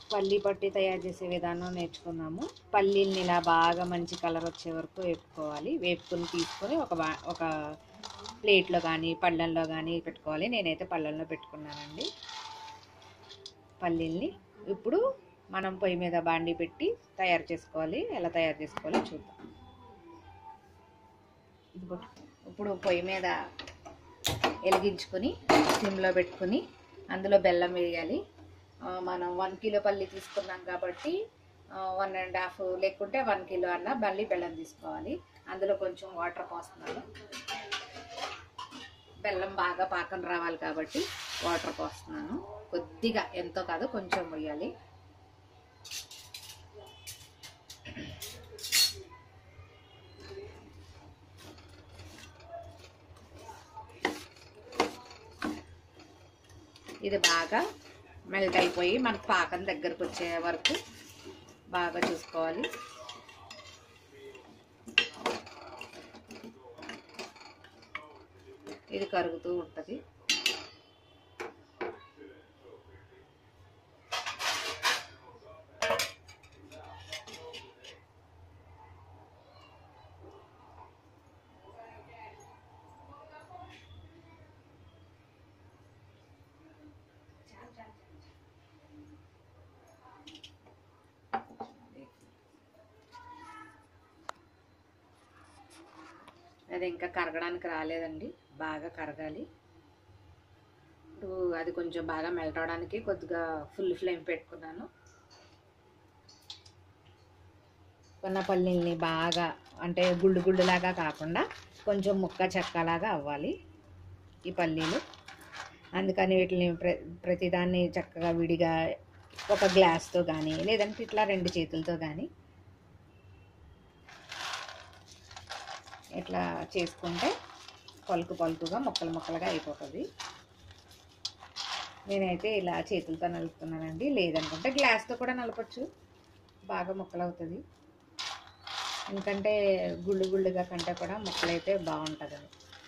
పల్లి పట్టి తయారు చేసే విధానం నేర్చుకున్నాము పల్లీల్ని ఇలా బాగా మంచి కలర్ వచ్చే వరకు వేపుకోవాలి వేపుకొని తీసుకొని ఒక బా- ఒక ప్లేట్లో కానీ పళ్ళల్లో కానీ పెట్టుకోవాలి నేనైతే పళ్ళల్లో పెట్టుకున్నానండి పల్లీల్ని ఇప్పుడు మనం పొయ్యి మీద బాండి పెట్టి తయారు చేసుకోవాలి ఎలా తయారు చేసుకోవాలో చూద్దాం ఇదిగో ఇప్పుడు పొయ్యి మీద వెలిగించుకొని సిమ్లో పెట్టుకుని అందులో బెల్లం వేయాలి ఆ, మనం వన్ కిలో పల్లి తీసుకున్నాం కాబట్టి వన్ అండ్ హాఫ్ లేకుంటే వన్ కిలో అన్న మళ్ళీ బెల్లం తీసుకోవాలి అందులో కొంచెం వాటర్ పోస్తున్నాను బెల్లం బాగా పాకం రావాలి కాబట్టి వాటర్ పోస్తున్నాను కొద్దిగా ఎంతో కాదు కొంచెం వేయాలి ఇది బాగా మెల్ట్ అయిపోయి మనకు పాకం దగ్గరకు వచ్చే వరకు బాగా చూసుకోవాలి ఇది కరుగుతూ ఉంటుంది అది ఇంకా కరగడానికి రాలేదండి బాగా కరగాలి ఇప్పుడు అది కొంచెం బాగా మెల్ట్ అవడానికి కొద్దిగా ఫుల్ ఫ్లేమ్ పెట్టుకున్నాను కొన్న పల్లీల్ని బాగా అంటే గుళ్ళు గుళ్ళులాగా కాకుండా కొంచెం ముక్క చెక్కలాగా అవ్వాలి ఈ పల్లీలు అందుకని వీటిని ప్ర ప్రతిదాన్ని చక్కగా విడిగా ఒక గ్లాస్తో కానీ లేదంటే ఇట్లా రెండు చేతులతో కానీ ఇట్లా చేసుకుంటే పలుకు పలుకుగా ముక్కలు ముక్కలుగా అయిపోతుంది నేనైతే ఇలా చేతులతో నలుపుతున్నానండి లేదనుకుంటే గ్లాస్తో కూడా నలపచ్చు బాగా ముక్కలు అవుతుంది ఎందుకంటే గుళ్ళు గుళ్ళుగా కంటే కూడా ముక్కలైతే బాగుంటుంది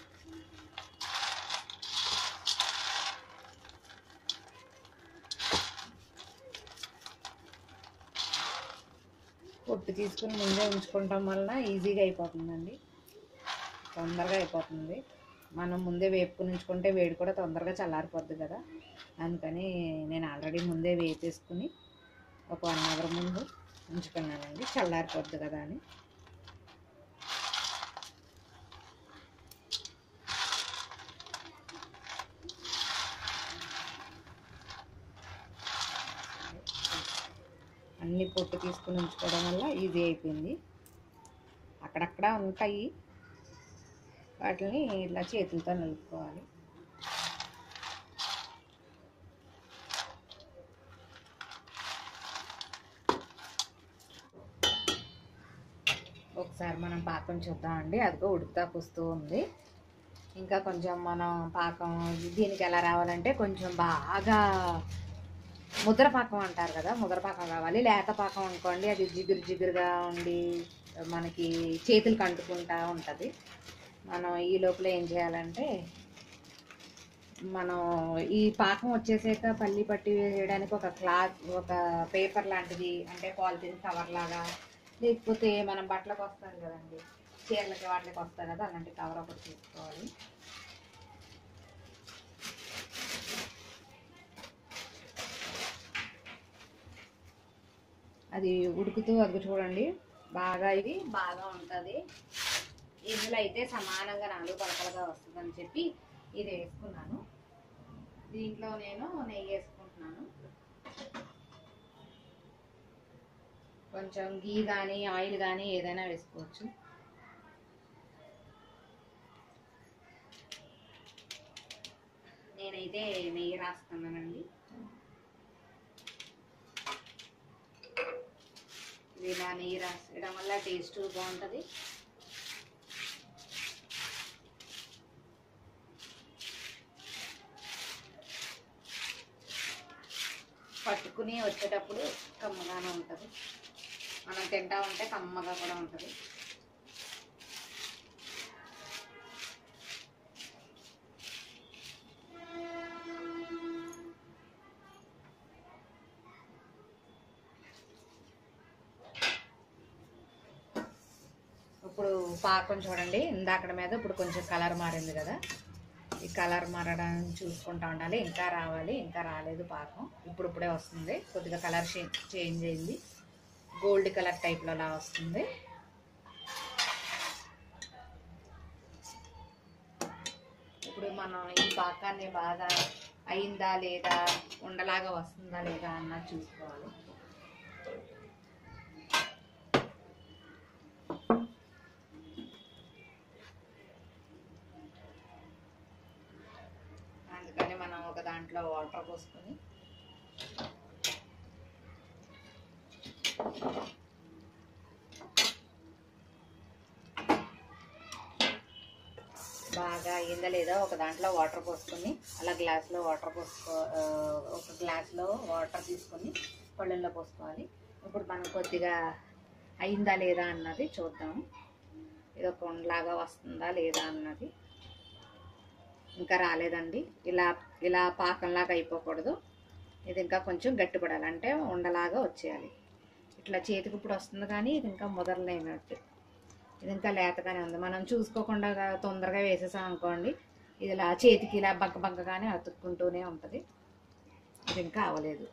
పొట్టు తీసుకుని ముందే ఉంచుకోవటం వలన ఈజీగా అయిపోతుందండి తొందరగా అయిపోతుంది మనం ముందే వేపుకుని ఉంచుకుంటే వేడి కూడా తొందరగా చల్లారిపోద్ది కదా అందుకని నేను ఆల్రెడీ ముందే వేపేసుకుని ఒక వన్ అవర్ ముందు ఉంచుకున్నానండి చల్లారిపోద్ది కదా అని అన్ని పొట్టు తీసుకుని ఉంచుకోవడం వల్ల ఈజీ అయిపోయింది అక్కడక్కడ ఉంటాయి వాటిని ఇలా చేతులతో నలుపుకోవాలి ఒకసారి మనం పాకం చూద్దామండి అదిగో ఉడుకుతా వస్తూ ఉంది ఇంకా కొంచెం మనం పాకం దీనికి ఎలా రావాలంటే కొంచెం బాగా ముద్ర పాకం అంటారు కదా ముద్ర పాకం కావాలి లేత పాకం అనుకోండి అది జిగురు జిగురుగా ఉండి మనకి చేతులకు అంటుకుంటా ఉంటుంది మనం ఈ లోపల ఏం చేయాలంటే మనం ఈ పాకం వచ్చేసాక పల్లి పట్టి వేయడానికి ఒక క్లాత్ ఒక పేపర్ లాంటిది అంటే పాలిథిన్ కవర్ లాగా లేకపోతే మనం బట్టలకు వస్తాం కదండి చీరలకి వాటికి వస్తాం కదా అలాంటి కవర్ ఒకటి తీసుకోవాలి అది ఉడుకుతూ అది చూడండి బాగా ఇది బాగా ఉంటుంది ఇందులో అయితే సమానంగా నాలుగు పలకలుగా వస్తుందని చెప్పి ఇది వేసుకున్నాను దీంట్లో నేను నెయ్యి వేసుకుంటున్నాను కొంచెం గీ కానీ ఆయిల్ కానీ ఏదైనా వేసుకోవచ్చు నేనైతే నెయ్యి రాస్తున్నానండి ఇది ఇలా నెయ్యి రాసేయడం వల్ల టేస్ట్ బాగుంటుంది పట్టుకుని వచ్చేటప్పుడు కమ్మగానే ఉంటుంది మనం తింటా ఉంటే కమ్మగా కూడా ఉంటుంది పాకం చూడండి ఇందాకడ మీద ఇప్పుడు కొంచెం కలర్ మారింది కదా ఈ కలర్ మారడం చూసుకుంటా ఉండాలి ఇంకా రావాలి ఇంకా రాలేదు పాకం ఇప్పుడు ఇప్పుడే వస్తుంది కొద్దిగా కలర్ చేంజ్ అయింది గోల్డ్ కలర్ టైప్లో అలా వస్తుంది ఇప్పుడు మనం ఈ పాకాన్ని బాగా అయిందా లేదా ఉండలాగా వస్తుందా లేదా అన్నది చూసుకోవాలి అందుకని మనం ఒక దాంట్లో వాటర్ పోసుకొని బాగా అయిందా లేదా ఒక దాంట్లో వాటర్ పోసుకొని అలా గ్లాస్లో వాటర్ పోసుకో ఆ, ఒక గ్లాస్లో వాటర్ తీసుకొని పళ్ళల్లో పోసుకోవాలి ఇప్పుడు మనం కొద్దిగా అయిందా లేదా అన్నది చూద్దాం ఇది ఒక ఉండలాగా వస్తుందా లేదా అన్నది ఇంకా రాలేదండి ఇలా ఇలా పాకంలాగా అయిపోకూడదు ఇది ఇంకా కొంచెం గట్టిపడాలి అంటే ఉండలాగా వచ్చేయాలి ఇట్లా చేతికి ఇప్పుడు వస్తుంది కానీ ఇది ఇంకా ముదరలేనట్టు ఇది ఇంకా లేతగానే ఉంది మనం చూసుకోకుండా గా- తొందరగా వేసేసాం అనుకోండి ఇది ఇలా చేతికి ఇలా బంక బంకగానే అతుక్కుంటూనే ఉంటుంది ఇది ఇంకా అవ్వలేదు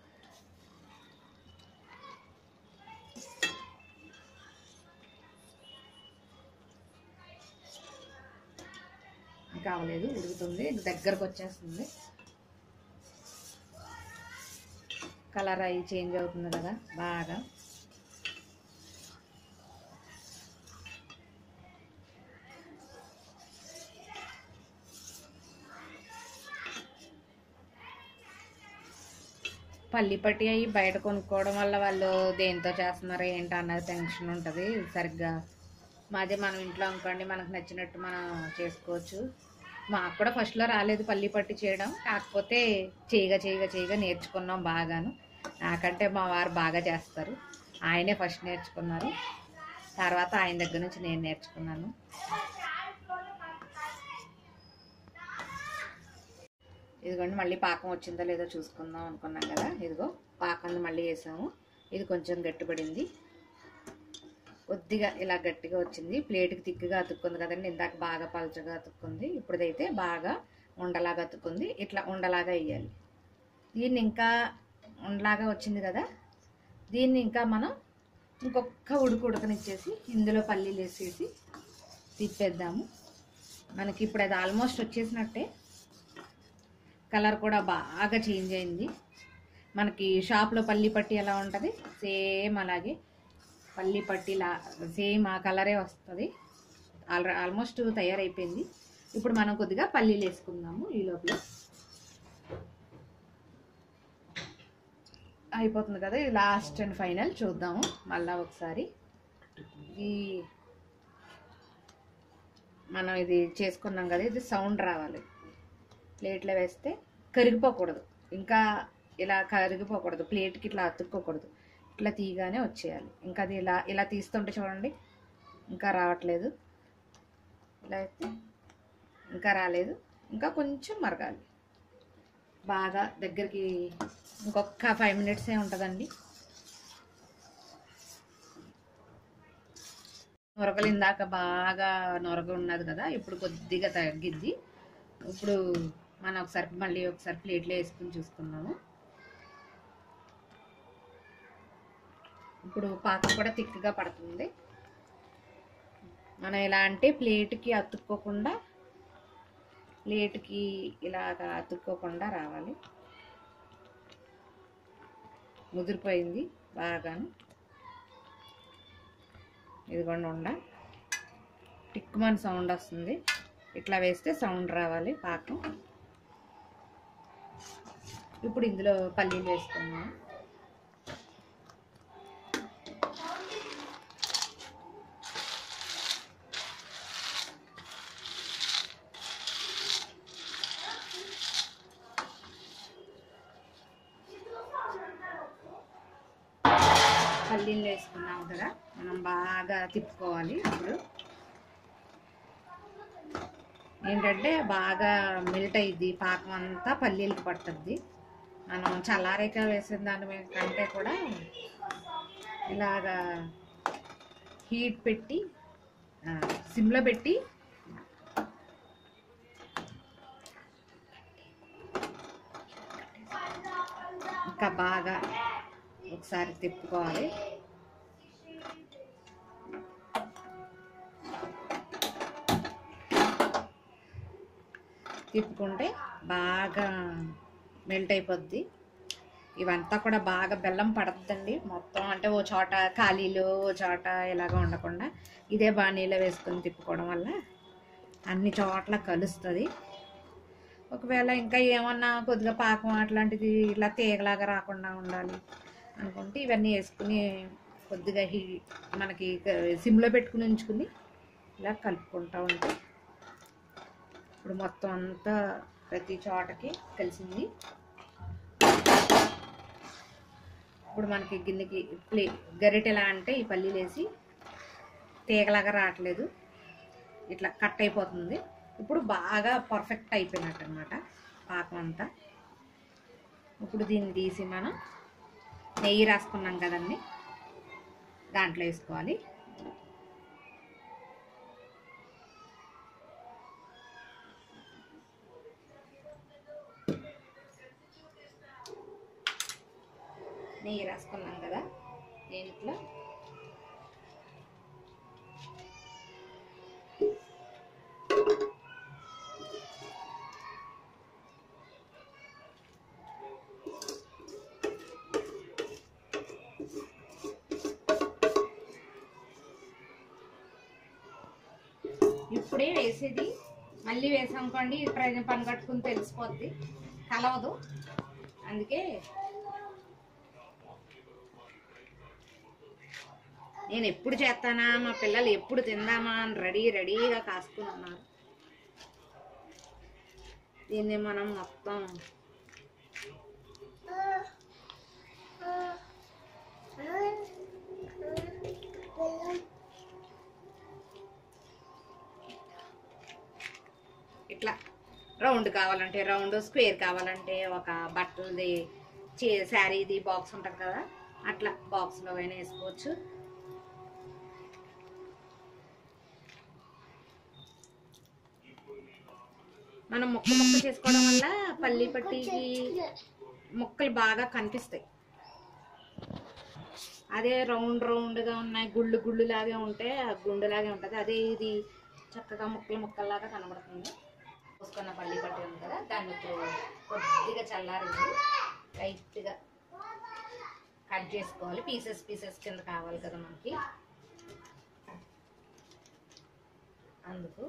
ఇంకా అవ్వలేదు ఉడుకుతుంది ఇది దగ్గరకు వచ్చేస్తుంది కలర్ అవి చేంజ్ అవుతుంది కదా బాగా పల్లి పట్టి అవి బయట కొనుక్కోవడం వల్ల వాళ్ళు దేంతో చేస్తున్నారు ఏంటి అన్నది టెన్షన్ ఉంటుంది సరిగ్గా మాది మనం ఇంట్లో అనుకోండి మనకు నచ్చినట్టు మనం చేసుకోవచ్చు మాకు కూడా ఫస్ట్లో రాలేదు పల్లి పట్టి చేయడం కాకపోతే చేయగా చేయగా చేయగా నేర్చుకున్నాం బాగాను నాకంటే మా వారు బాగా చేస్తారు ఆయనే ఫస్ట్ నేర్చుకున్నారు తర్వాత ఆయన దగ్గర నుంచి నేను నేర్చుకున్నాను ఇదిగోండి మళ్ళీ పాకం వచ్చిందో లేదో చూసుకుందాం అనుకున్నాం కదా ఇదిగో పాకాన్ని మళ్ళీ వేసాము ఇది కొంచెం గట్టిపడింది కొద్దిగా ఇలా గట్టిగా వచ్చింది ప్లేట్కి తిక్కుగా అతుక్కుంది కదండి ఇందాక బాగా పలచగా అతుక్కుంది ఇప్పుడైతే బాగా ఉండలాగా అతుక్కుంది ఇట్లా ఉండలాగా వేయాలి దీన్ని ఇంకా ఉండలాగా వచ్చింది కదా దీన్ని ఇంకా మనం ఇంకొక ఉడుకు ఉడకనిచ్చేసి ఇందులో పల్లీలు వేసేసి తిప్పేద్దాము మనకి ఇప్పుడు అది ఆల్మోస్ట్ వచ్చేసినట్టే కలర్ కూడా బాగా చేంజ్ అయింది మనకి షాప్లో పల్లి పట్టి ఎలా ఉంటుంది సేమ్ అలాగే పల్లి పట్టిలా సేమ్ ఆ కలరే వస్తుంది ఆల్ ఆల్మోస్ట్ తయారైపోయింది ఇప్పుడు మనం కొద్దిగా పల్లీలు వేసుకుందాము ఈ లోపల అయిపోతుంది కదా ఇది లాస్ట్ అండ్ ఫైనల్ చూద్దాము మళ్ళా ఒకసారి ఈ మనం ఇది చేసుకున్నాం కదా ఇది సౌండ్ రావాలి ప్లేట్లో వేస్తే కరిగిపోకూడదు ఇంకా ఇలా కరిగిపోకూడదు ప్లేట్కి ఇట్లా అతుక్కోకూడదు ఇట్లా తీయగానే వచ్చేయాలి ఇంకా అది ఇలా ఇలా తీస్తుంటే చూడండి ఇంకా రావట్లేదు ఇలా అయితే ఇంకా రాలేదు ఇంకా కొంచెం మరగాలి బాగా దగ్గరికి ఇంకొక ఫైవ్ మినిట్సే ఉంటుందండి నొరగలు ఇందాక బాగా నొరగ ఉన్నది కదా ఇప్పుడు కొద్దిగా తగ్గిద్ది ఇప్పుడు మనం ఒకసారి మళ్ళీ ఒకసారి ప్లేట్లో వేసుకుని చూసుకుందాము ఇప్పుడు పాకం కూడా తిక్కుగా పడుతుంది మనం ఎలా అంటే ప్లేట్కి అతుక్కోకుండా ప్లేట్కి ఇలాగా అతుక్కోకుండా రావాలి ముదిరిపోయింది బాగాను ఇదిగోండి ఉండ టిక్కుమని సౌండ్ వస్తుంది ఇట్లా వేస్తే సౌండ్ రావాలి పాకం ఇప్పుడు ఇందులో పల్లీలు వేసుకున్నాం పల్లీలు వేసుకున్నాం కదా మనం బాగా తిప్పుకోవాలి ఇప్పుడు ఏంటంటే బాగా మెల్ట్ అయ్యిద్ది పాకం అంతా పల్లీలకు పట్టుద్ది మనం చల్లారేక వేసిన దాని మీద కంటే కూడా ఇలాగా హీట్ పెట్టి ఆ, సిమ్లో పెట్టి ఇంకా బాగా ఒకసారి తిప్పుకోవాలి తిప్పుకుంటే బాగా మెల్ట్ అయిపోద్ది ఇవంతా కూడా బాగా బెల్లం పడుతుందండి మొత్తం అంటే ఓ చోట ఖాళీలు ఓ చోట ఇలాగ ఉండకుండా ఇదే బాణీలో వేసుకొని తిప్పుకోవడం వల్ల అన్ని చోట్ల కలుస్తుంది ఒకవేళ ఇంకా ఏమన్నా కొద్దిగా పాకం అట్లాంటిది ఇలా తీగలాగా రాకుండా ఉండాలి అనుకుంటే ఇవన్నీ వేసుకుని కొద్దిగా హీ మనకి సిమ్లో పెట్టుకుని ఉంచుకుని ఇలా కలుపుకుంటూ ఉంటే ఇప్పుడు మొత్తం అంతా ప్రతి చోటకి కలిసింది ఇప్పుడు మనకి గిన్నెకి ప్లే గరిటె ఎలా అంటే ఈ పల్లీలు వేసి తీగలాగా రావట్లేదు ఇట్లా కట్ అయిపోతుంది ఇప్పుడు బాగా పర్ఫెక్ట్ అయిపోయినట్టు అనమాట పాకం అంతా ఇప్పుడు దీన్ని తీసి మనం నెయ్యి రాసుకున్నాం కదండి దాంట్లో వేసుకోవాలి నెయ్యి రాసుకున్నాం కదా దీంట్లో ఇప్పుడే వేసేది మళ్ళీ వేసామనుకోండి ప్రజ పని కట్టుకుని తెలిసిపోద్ది కలవదు అందుకే నేను ఎప్పుడు చేస్తానా మా పిల్లలు ఎప్పుడు తిందామా అని రెడీ రెడీగా కాసుకుని ఉన్నారు దీన్ని మనం మొత్తం ఇట్లా రౌండ్ కావాలంటే రౌండ్ స్క్వేర్ కావాలంటే ఒక బట్టలది చే శారీది బాక్స్ ఉంటుంది కదా అట్లా బాక్స్లో అయినా వేసుకోవచ్చు మనం ముక్క ముక్క చేసుకోవడం వల్ల పల్లి పట్టికి ముక్కలు బాగా కనిపిస్తాయి అదే రౌండ్ రౌండ్గా ఉన్నాయి గుళ్ళు గుళ్ళు లాగే ఉంటే ఆ గుండులాగే ఉంటుంది అదే ఇది చక్కగా ముక్కలు ముక్కల్లాగా కనబడుతుంది పోసుకున్న పల్లి పట్టి ఉంది కదా దాన్ని ఇప్పుడు కొద్దిగా చల్లారింది లైట్గా కట్ చేసుకోవాలి పీసెస్ పీసెస్ కింద కావాలి కదా మనకి అందుకు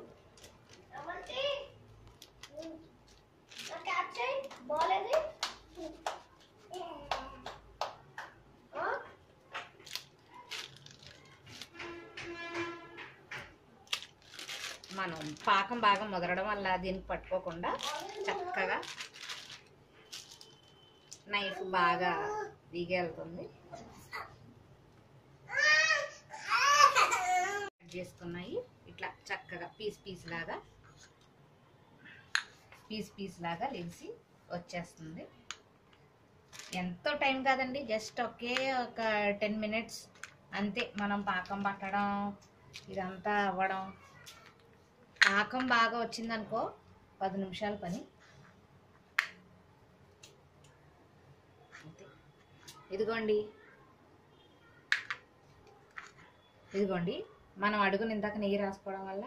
మనం పాకం బాగా ముదరడం వల్ల దీనికి పట్టుకోకుండా చక్కగా నైఫ్ బాగా దిగెళ్తుంది కట్ చేసుకున్నాయి ఇట్లా చక్కగా పీస్ పీస్ లాగా పీస్ పీస్ లాగా లేచి వచ్చేస్తుంది ఎంతో టైం కాదండి జస్ట్ ఒకే ఒక టెన్ మినిట్స్ అంతే మనం పాకం పట్టడం ఇదంతా అవ్వడం పాకం బాగా వచ్చిందనుకో పది నిమిషాల పని అంతే ఇదిగోండి ఇదిగోండి మనం అడుగుని ఇందాక నెయ్యి రాసుకోవడం వల్ల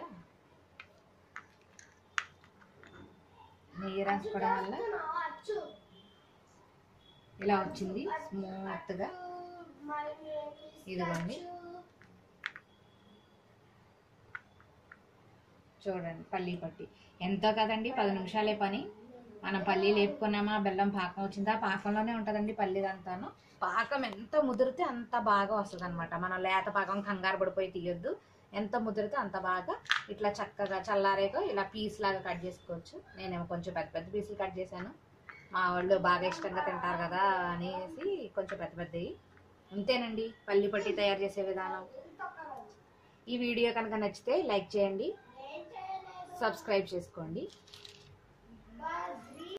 నెయ్యి రాసుకోవడం వల్ల ఇలా వచ్చింది స్మూత్గా ఇదిగోండి చూడండి పల్లీ పట్టి ఎంతో కదండి పది నిమిషాలే పని మనం పల్లి లేపుకున్నామా బెల్లం పాకం వచ్చిందా పాకంలోనే ఉంటుందండి పల్లిదంతాను పాకం ఎంత ముదిరితే అంత బాగా వస్తుంది అనమాట మనం లేత పాకం కంగారు పడిపోయి తీయొద్దు ఎంత ముదిరితే అంత బాగా ఇట్లా చక్కగా చల్లారేక ఇలా పీస్ లాగా కట్ చేసుకోవచ్చు నేనేమో కొంచెం పెద్ద పెద్ద పీసులు కట్ చేశాను మా వాళ్ళు బాగా ఇష్టంగా తింటారు కదా అనేసి కొంచెం పెద్ద పెద్దవి అంతేనండి పల్లి పట్టి తయారు చేసే విధానం ఈ వీడియో కనుక నచ్చితే లైక్ చేయండి సబ్స్క్రైబ్ చేసుకోండి